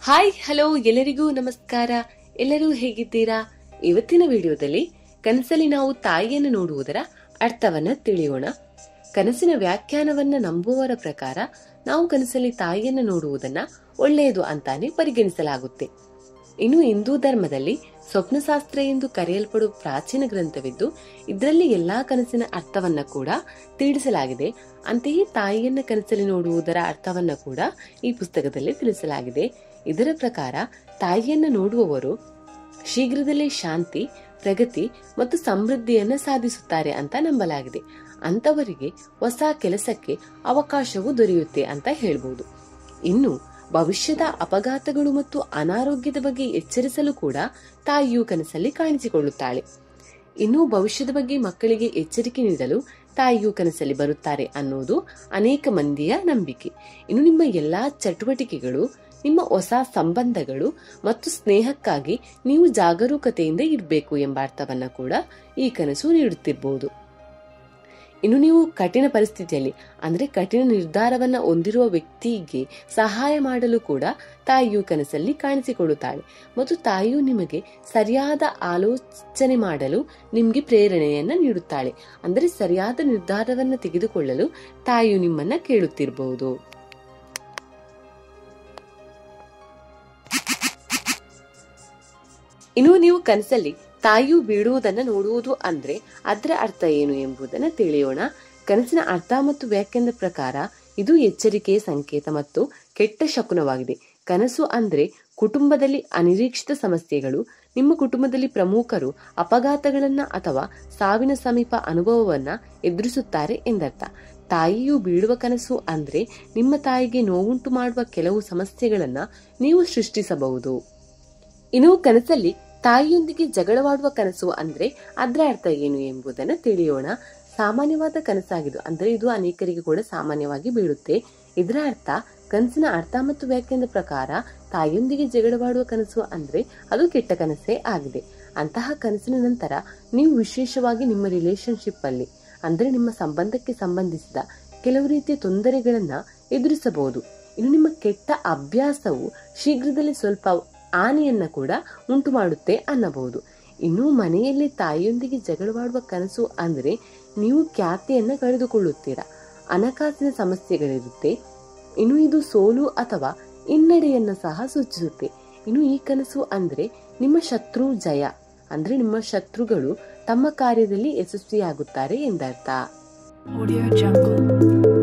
Hi hello ಎಲ್ಲರಿಗೂ ನಮಸ್ಕಾರ ಎಲ್ಲರೂ ಹೇಗಿದ್ದೀರಾ ಇವತ್ತಿನ ವಿಡಿಯೋದಲ್ಲಿ ಕನಸಲ್ಲಿ ನಾವು ತಾಯಿಯನ್ನು ನೋಡುವುದರ ಅರ್ಥವನ್ನ ತಿಳಿಯೋಣ ಕನಸಿನ ವ್ಯಾಖ್ಯಾನವನ್ನ ನಂಬುವವರ ಪ್ರಕಾರ ನಾವು ಕನಸಲ್ಲಿ ತಾಯಿಯನ್ನು ನೋಡುವುದನ್ನ ಒಳ್ಳೆಯದು ಅಂತಾನೆ ಪರಿಗಣಿಸಲಾಗುತ್ತೆ ಇನ್ನು ಹಿಂದೂ ಧರ್ಮದಲ್ಲಿ ಸ್ವಪ್ನಶಾಸ್ತ್ರ ಎಂದು ಕರೆಯಲ್ಪಡುವ ಪ್ರಾಚೀನ ಗ್ರಂಥವಿದ್ದು ಇದರಲ್ಲಿ ಎಲ್ಲಾ ಕನಸಿನ ಅರ್ಥವನ್ನ ಕೂಡ ತಿಳಿಸಲಾಗಿದೆ ಅಂತೆಯೇ ತಾಯಿಯನ್ನ ಕನಸಲ್ಲಿ ನೋಡುವುದರ ಅರ್ಥವನ್ನ ಕೂಡ ಈ ಪುಸ್ತಕದಲ್ಲಿ ತಿಳಿಸಲಾಗಿದೆ ಇದರ ಪ್ರಕಾರ ತಾಯಿಯನ್ನ ನೋಡುವವರು ಶೀಘ್ರದಲ್ಲೇ ಶಾಂತಿ ಪ್ರಗತಿ ಮತ್ತು ಸಮೃದ್ಧಿಯನ್ನ ಸಾಧಿಸುತ್ತಾರೆ ಅಂತ ನಂಬಲಾಗಿದೆ ಅಂತವರಿಗೆ ಹೊಸ ಕೆಲಸಕ್ಕೆ ಅವಕಾಶವೂ ದೊರೆಯುತ್ತೆ ಅಂತ ಹೇಳ್ಬೋದು ಇನ್ನು ಭವಿಷ್ಯದ ಅಪಘಾತಗಳು ಮತ್ತು ಅನಾರೋಗ್ಯದ ಬಗ್ಗೆ ಎಚ್ಚರಿಸಲು ಕೂಡ ತಾಯಿಯು ಕನಸಲ್ಲಿ ಕಾಣಿಸಿಕೊಳ್ಳುತ್ತಾಳೆ ಇನ್ನು ಭವಿಷ್ಯದ ಬಗ್ಗೆ ಮಕ್ಕಳಿಗೆ ಎಚ್ಚರಿಕೆ ನೀಡಲು ತಾಯಿಯು ಕನಸಲ್ಲಿ ಬರುತ್ತಾರೆ ಅನ್ನೋದು ಅನೇಕ ಮಂದಿಯ ನಂಬಿಕೆ ಇನ್ನು ನಿಮ್ಮ ಎಲ್ಲಾ ಚಟುವಟಿಕೆಗಳು ನಿಮ್ಮ ಹೊಸ ಸಂಬಂಧಗಳು ಮತ್ತು ಸ್ನೇಹಕ್ಕಾಗಿ ನೀವು ಜಾಗರೂಕತೆಯಿಂದ ಇರಬೇಕು ಎಂಬ ಅರ್ಥವನ್ನ ಕೂಡ ಈ ಕನಸು ನೀಡುತ್ತಿರಬಹುದು ಇನ್ನು ನೀವು ಕಠಿಣ ಪರಿಸ್ಥಿತಿಯಲ್ಲಿ ಅಂದ್ರೆ ಕಠಿಣ ನಿರ್ಧಾರವನ್ನ ಹೊಂದಿರುವ ವ್ಯಕ್ತಿಗೆ ಸಹಾಯ ಮಾಡಲು ಕೂಡ ತಾಯಿಯು ಕನಸಲ್ಲಿ ಕಾಣಿಸಿಕೊಳ್ಳುತ್ತಾಳೆ ಮತ್ತು ತಾಯಿಯು ನಿಮಗೆ ಸರಿಯಾದ ಆಲೋಚನೆ ಮಾಡಲು ನಿಮಗೆ ಪ್ರೇರಣೆಯನ್ನ ನೀಡುತ್ತಾಳೆ ಅಂದರೆ ಸರಿಯಾದ ನಿರ್ಧಾರವನ್ನ ತೆಗೆದುಕೊಳ್ಳಲು ತಾಯಿಯು ನಿಮ್ಮನ್ನ ಕೇಳುತ್ತಿರಬಹುದು ಇನ್ನು ನೀವು ಕನಸಲ್ಲಿ ತಾಯಿಯು ಬೀಳುವುದನ್ನ ನೋಡುವುದು ಅಂದ್ರೆ ಅದರ ಅರ್ಥ ಏನು ಎಂಬುದನ್ನ ತಿಳಿಯೋಣ ಕನಸಿನ ಅರ್ಥ ಮತ್ತು ವ್ಯಾಖ್ಯಾನದ ಪ್ರಕಾರ ಇದು ಎಚ್ಚರಿಕೆಯ ಸಂಕೇತ ಮತ್ತು ಕೆಟ್ಟ ಶಕುನವಾಗಿದೆ ಕನಸು ಅಂದ್ರೆ ಕುಟುಂಬದಲ್ಲಿ ಅನಿರೀಕ್ಷಿತ ಸಮಸ್ಯೆಗಳು ನಿಮ್ಮ ಕುಟುಂಬದಲ್ಲಿ ಪ್ರಮುಖರು ಅಪಘಾತಗಳನ್ನ ಅಥವಾ ಸಾವಿನ ಸಮೀಪ ಅನುಭವವನ್ನ ಎದುರಿಸುತ್ತಾರೆ ಎಂದರ್ಥ ತಾಯಿಯು ಬೀಳುವ ಕನಸು ಅಂದ್ರೆ ನಿಮ್ಮ ತಾಯಿಗೆ ನೋವುಂಟು ಮಾಡುವ ಕೆಲವು ಸಮಸ್ಯೆಗಳನ್ನ ನೀವು ಸೃಷ್ಟಿಸಬಹುದು ಇನ್ನು ಕನಸಲ್ಲಿ ತಾಯಿಯೊಂದಿಗೆ ಜಗಳವಾಡುವ ಕನಸು ಅಂದ್ರೆ ಅದರ ಅರ್ಥ ಏನು ಎಂಬುದನ್ನು ತಿಳಿಯೋಣ ಸಾಮಾನ್ಯವಾದ ಕನಸಾಗಿದ್ದು ಅಂದ್ರೆ ಇದು ಅನೇಕರಿಗೆ ಕೂಡ ಸಾಮಾನ್ಯವಾಗಿ ಬೀಳುತ್ತೆ ಇದರ ಅರ್ಥ ಕನಸಿನ ಅರ್ಥ ಮತ್ತು ವ್ಯಾಖ್ಯಾನದ ಪ್ರಕಾರ ತಾಯಿಯೊಂದಿಗೆ ಜಗಳವಾಡುವ ಕನಸು ಅಂದ್ರೆ ಅದು ಕೆಟ್ಟ ಕನಸೇ ಆಗಿದೆ ಅಂತಹ ಕನಸಿನ ನಂತರ ನೀವು ವಿಶೇಷವಾಗಿ ನಿಮ್ಮ ರಿಲೇಶನ್ಶಿಪ್ ಅಲ್ಲಿ ಅಂದ್ರೆ ನಿಮ್ಮ ಸಂಬಂಧಕ್ಕೆ ಸಂಬಂಧಿಸಿದ ಕೆಲವು ರೀತಿಯ ತೊಂದರೆಗಳನ್ನ ಎದುರಿಸಬಹುದು ಇನ್ನು ನಿಮ್ಮ ಕೆಟ್ಟ ಅಭ್ಯಾಸವು ಶೀಘ್ರದಲ್ಲೇ ಸ್ವಲ್ಪ ಹಾನಿಯನ್ನ ಕೂಡ ಉಂಟು ಮಾಡುತ್ತೆ ಅನ್ನಬಹುದು ಇನ್ನು ಮನೆಯಲ್ಲಿ ತಾಯಿಯೊಂದಿಗೆ ಜಗಳವಾಡುವ ಕನಸು ಅಂದ್ರೆ ನೀವು ಖ್ಯಾತಿಯನ್ನ ಕಳೆದುಕೊಳ್ಳುತ್ತೀರಾ ಹಣಕಾಸಿನ ಸಮಸ್ಯೆಗಳಿರುತ್ತೆ ಇನ್ನು ಇದು ಸೋಲು ಅಥವಾ ಹಿನ್ನಡೆಯನ್ನ ಸಹ ಸೂಚಿಸುತ್ತೆ ಇನ್ನು ಈ ಕನಸು ಅಂದ್ರೆ ನಿಮ್ಮ ಶತ್ರು ಜಯ ಅಂದ್ರೆ ನಿಮ್ಮ ಶತ್ರುಗಳು ತಮ್ಮ ಕಾರ್ಯದಲ್ಲಿ ಯಶಸ್ವಿಯಾಗುತ್ತಾರೆ ಎಂದರ್ಥ Audio Jungle.